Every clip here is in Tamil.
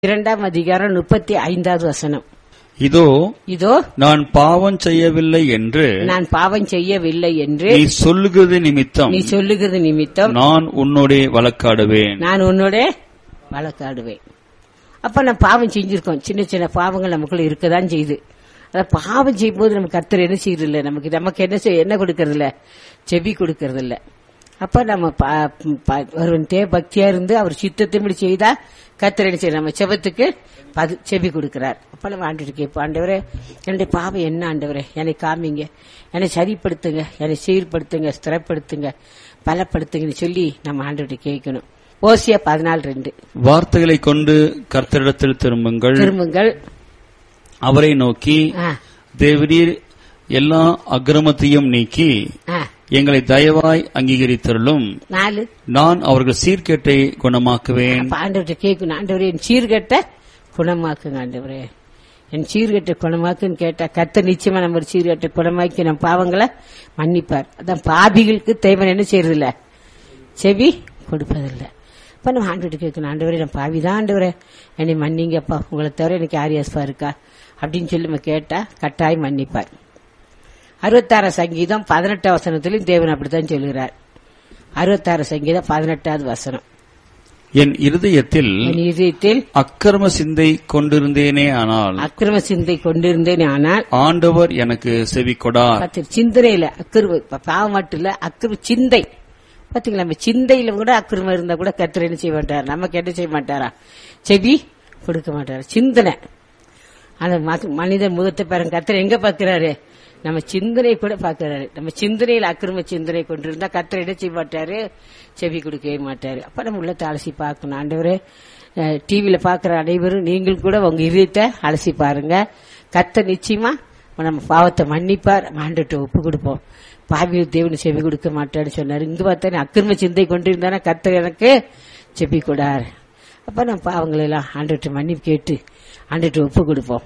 இரண்டாம் அதிகாரம் முப்பத்தி ஐந்தாவது வசனம் இதோ இதோ நான் பாவம் செய்யவில்லை என்று நான் பாவம் செய்யவில்லை என்று நீ சொல்லுகிறது நிமித்தம் நீ சொல்லுகிறது நிமித்தம் நான் உன்னோடே வழக்காடுவேன் நான் உன்னோட வழக்காடுவேன் அப்ப நான் பாவம் செஞ்சிருக்கோம் சின்ன சின்ன பாவங்கள் நமக்குள்ள இருக்கதான் செய்யுது அத பாவம் செய்யும்போது நம்ம கர்த்தர் என்ன செய்யறது இல்ல நமக்கு நமக்கு என்ன செய்ய என்ன கொடுக்கறது இல்ல செவி கொடுக்கறது இல்ல அப்ப நம்ம பா- பா- ஒருவன் தே பக்தியா இருந்து அவர் சித்தத்தின்படி செய்தா கர்த்தர் என்ன செய்ய நம்ம செபத்துக்கு பது செவி கொடுக்கிறார் அப்ப நம்ம ஆண்டு கேட்போம் ஆண்டவரே என்னுடைய பாவம் என்ன ஆண்டவரே என்னை காமிங்க என்னை சரிப்படுத்துங்க என்னை சீர்படுத்துங்க ஸ்திரப்படுத்துங்க பலப்படுத்துங்கன்னு சொல்லி நம்ம ஆண்டு கேட்கணும் ஓசியா பதினாலு ரெண்டு வார்த்தைகளை கொண்டு கர்த்தரிடத்தில் திரும்புங்கள் திரும்புங்கள் அவரை நோக்கி ஆ, தேவரீர் எல்லா அக்கிரமத்தையும் நீக்கி ஆ. எங்களை தயவாய் அங்கீகரித்தருளும் நாலு நான் அவர்கள் சீர்கேட்டை குணமாக்குவேன் அப்ப ஆண்டவர்கிட்ட கேட்கணும் ஆண்டவரே என் சீர்கட்ட குணமாக்குங்க ஆண்டவரே என் சீர்கட்ட குணமாக்குன்னு கேட்டா கத்த நிச்சயமா நம்ம ஒரு சீர்கட்ட குணமாக்கி நம்ம பாவங்களை மன்னிப்பார் அதான் பாபிகளுக்கு தேவன் என்ன செய்யறது இல்ல செவி கொடுப்பதில்ல இப்ப நம்ம ஆண்டவர்கிட்ட கேட்கணும் ஆண்டவரே நான் பாவிதான் ஆண்டவரே என்னை மன்னிங்கப்பா உங்களை தவிர எனக்கு ஆரியாஸ்பா இருக்கா அப்படின்னு சொல்லி நம்ம கேட்டா கட்டாயம் மன்னிப்பார் அறுபத்தாறு சங்கீதம் பதினெட்டாம் வசனத்திலும் தேவன் அப்படித்தான் சொல்கிறார் அறுபத்தாறு சங்கீதம் பதினெட்டாவது வசனம் என் இருதயத்தில் என் இதயத்தில் அக்கிரம சிந்தை கொண்டிருந்தேனே ஆனால் அக்கிரம சிந்தை கொண்டிருந்தேன் ஆனால் ஆண்டவர் எனக்கு செவி கொடார் பத்து சிந்தனையில அக்கிரம ப- பாவம் மட்டும் இல்ல அக்கிரம சிந்தை பாத்தீங்களா நம்ம சிந்தையில கூட அக்கிரமம் இருந்தா கூட கர்த்தர் என்ன செய்ய மாட்டார் நமக்கு என்ன செய்ய மாட்டாரா செவி கொடுக்க மாட்டாரு சிந்தனை அந்த மக- மனிதன் முகத்தை பாருங்க கர்த்தர் எங்க பாக்குறாரு நம்ம சிந்தனை கூட பாக்குறாரு நம்ம சிந்தனையில அக்கிரம சிந்தனை கொண்டிருந்தா கர்த்தர் என்ன செய்ய மாட்டாரு செவி கொடுக்கவே மாட்டாரு அப்ப நம்ம உள்ளத்தை அலசி பார்க்கணும் ஆண்டவரே டிவியில பாக்குற அனைவரும் நீங்கள் கூட உங்க இதயத்தை அலசி பாருங்க கர்த்தர் நிச்சயமா நம்ம பாவத்தை மன்னிப்பார் ஆண்டுட்டு ஒப்பு கொடுப்போம் பாவி தேவன் செவி கொடுக்க மாட்டான்னு சொன்னாரு இங்க பார்த்தா அக்கிரம சிந்தை கொண்டிருந்தானா கர்த்தர் எனக்கு செவி கொடார் அப்ப நம்ம பாவங்களை எல்லாம் ஆண்டுட்டு மன்னிப்பு கேட்டு ஆண்டுட்டு ஒப்பு கொடுப்போம்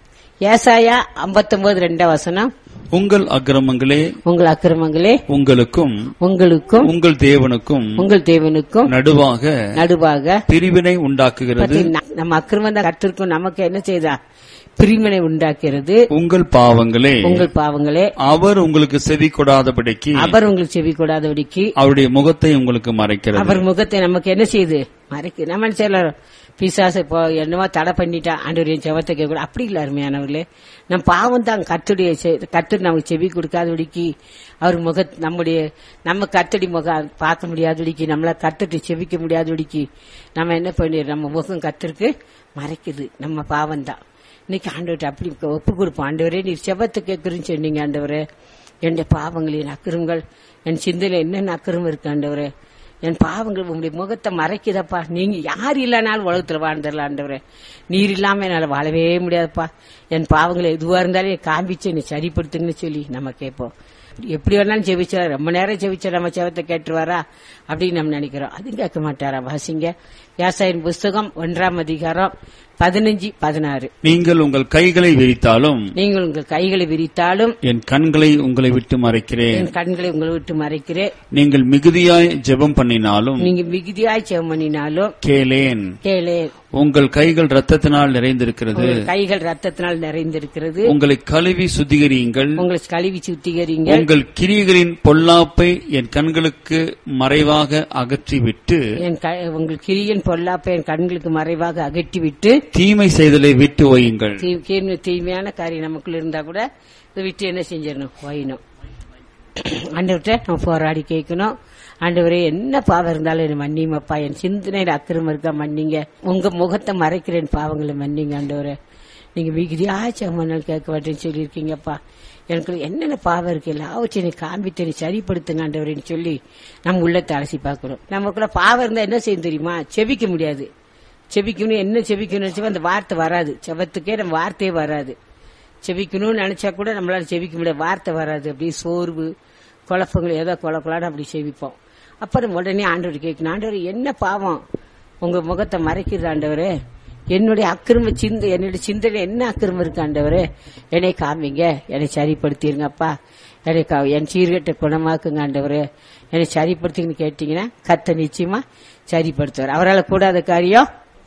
ஏசாயா 59 ரெண்டாம் வசனம் உங்கள் அக்கிரமங்களே உங்கள் அக்கிரமங்களே உங்களுக்கும் உங்களுக்கும் உங்கள் தேவனுக்கும் உங்கள் தேவனுக்கும் நடுவாக நடுவாக பிரிவினை உண்டாக்குகிறது பார்த்தீங்கன்னா, நம்ம அக்கிரமம் தான் கத்திருக்கும் நமக்கு என்ன செய்தா பிரிவினை உண்டாக்கிறது உங்கள் பாவங்களே உங்கள் பாவங்களே அவர் உங்களுக்கு செவி கொடாதபடிக்கு அவர் உங்களுக்கு செவி கொடாதபடிக்கு அவருடைய முகத்தை உங்களுக்கு மறைக்கிறது அவர் முகத்தை நமக்கு என்ன செய்யுது மறைக்கு நம்ம என்ன செய்யலாம் பிசாசு இப்போ என்னவோ தடை பண்ணிட்டா ஆண்டவர் என் செவத்தை கேட்க அப்படி இல்ல அருமையானவர்களே நம் பாவம் தான் கத்துடைய கத்து நமக்கு செவி கொடுக்காதபடிக்கு அவர் முக நம்முடைய நம்ம கத்தடி முகம் பார்க்க முடியாதபடிக்கு நம்மள கத்துட்டு செவிக்க முடியாதபடிக்கு நம்ம என்ன பண்ணி நம்ம முகம் கத்திற்கு மறைக்குது நம்ம பாவம் தான் இன்னைக்கு ஆண்டவர்கிட்ட அப்படி ஒப்பு கொடுப்போம் ஆண்டவரே நீர் செபத்தை கேட்குறேன்னு சொன்னீங்க ஆண்டவரே என்னுடைய பாவங்களின் அக்கிரங்கள் என் சிந்தையில என்னென்ன அக்கிரம் இருக்கு ஆண்டவரே என் பாவங்கள் உங்களுடைய முகத்தை மறைக்குதப்பா நீங்க யார் இல்லைனாலும் உலகத்துல வாழ்ந்துடலாம் ஆண்டவரே நீர் இல்லாம என்னால வாழவே முடியாதுப்பா என் பாவங்களை எதுவா இருந்தாலும் காமிச்சு என்னை சரிப்படுத்துங்கன்னு சொல்லி நம்ம கேட்போம் எப்படி வேணாலும் ஜெபிச்சா ரொம்ப நேரம் ஜெபிச்சா நம்ம செவத்தை கேட்டுருவாரா அப்படின்னு நம்ம நினைக்கிறோம் அது கேட்க மாட்டாரா வாசிங்க வியாசாயின் புஸ்தகம் ஒன்றாம் அதிகாரம் பதினஞ்சு பதினாறு நீங்கள் உங்கள் கைகளை விரித்தாலும் நீங்கள் உங்கள் கைகளை விரித்தாலும் என் கண்களை உங்களை விட்டு மறைக்கிறேன் என் கண்களை உங்களை விட்டு மறைக்கிறேன் நீங்கள் மிகுதியாய் ஜெபம் பண்ணினாலும் நீங்க மிகுதியாய் செவம் பண்ணினாலும் கேளேன் கேளே உங்கள் கைகள் ரத்தத்தினால் நிறைந்திருக்கிறது உங்கள் கைகள் ரத்தத்தினால் நிறைந்திருக்கிறது உங்களை கழுவி சுத்திகரியுங்கள் உங்களை கழுவி சுத்திகரிங்க உங்கள் கிரியைகளின் பொல்லாப்பை என் கண்களுக்கு மறைவாக அகற்றிவிட்டு என் க- உங்கள் கிரியன் பொல்லாப்பை என் கண்களுக்கு மறைவாக அகற்றிவிட்டு தீமை செய்தலை விட்டு ஓயுங்கள் தீ- தீமை- தீமையான காரியம் நமக்குள்ள இருந்தா கூட இதை விட்டு என்ன செஞ்சிடணும் ஓயணும் ஆண்டவர்கிட்ட நம்ம போராடி கேட்கணும் ஆண்டவரே என்ன பாவம் இருந்தாலும் என்ன மன்னியுமப்பா என் சிந்தனையில அக்கிரமம் இருக்கா மன்னிங்க உங்க முகத்தை மறைக்கிறேன் பாவங்களை மன்னிங்க ஆண்டவரே நீங்க மிகுதியாச்சும் மன்னால் கேட்க மாட்டேன்னு சொல்லியிருக்கீங்கப்பா எனக்கு என்னென்ன பாவம் இருக்கு எல்லாவற்றையும் நீ காண்பித்து நீ சரிப்படுத்துங்க ஆண்டவரேன்னு சொல்லி நம்ம உள்ளத்தை அலசி பார்க்கணும் நமக்குள்ள பாவம் இருந்தா என்ன செய்யும் தெரியுமா செபிக்க முடியாது செபிக்கணும் என்ன செபிக்கணும் நினைச்சா அந்த வார்த்தை வராது செவத்துக்கே நம்ம வார்த்தையே வராது செபிக்கணும்னு நினைச்சா கூட நம்மளால செபிக்க முடியாது வார்த்தை வராது அப்படியே சோர்வு குழப்பங்கள் ஏதோ குழப்பலான்னு அப்படி செபிப்போம் அப்புறம் உடனே ஆண்டவர் கேட்கணும் ஆண்டவர் என்ன பாவம் உங்க முகத்தை மறைக்கிறது ஆண்டவரே என்னுடைய அக்கிரம சிந்தை என்னுடைய சிந்தனை என்ன அக்கிரமம் இருக்கு ஆண்டவரே என்னை காமிங்க என்னை சரிப்படுத்திருங்கப்பா என்னை கா- என் சீர்கட்ட குணமாக்குங்க ஆண்டவரே என்னை சரிப்படுத்திங்கன்னு கேட்டீங்கன்னா கத்த நிச்சயமா சரிப்படுத்துவார் அவரால் கூடாத காரியம்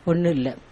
ஒன்றும் இல்லை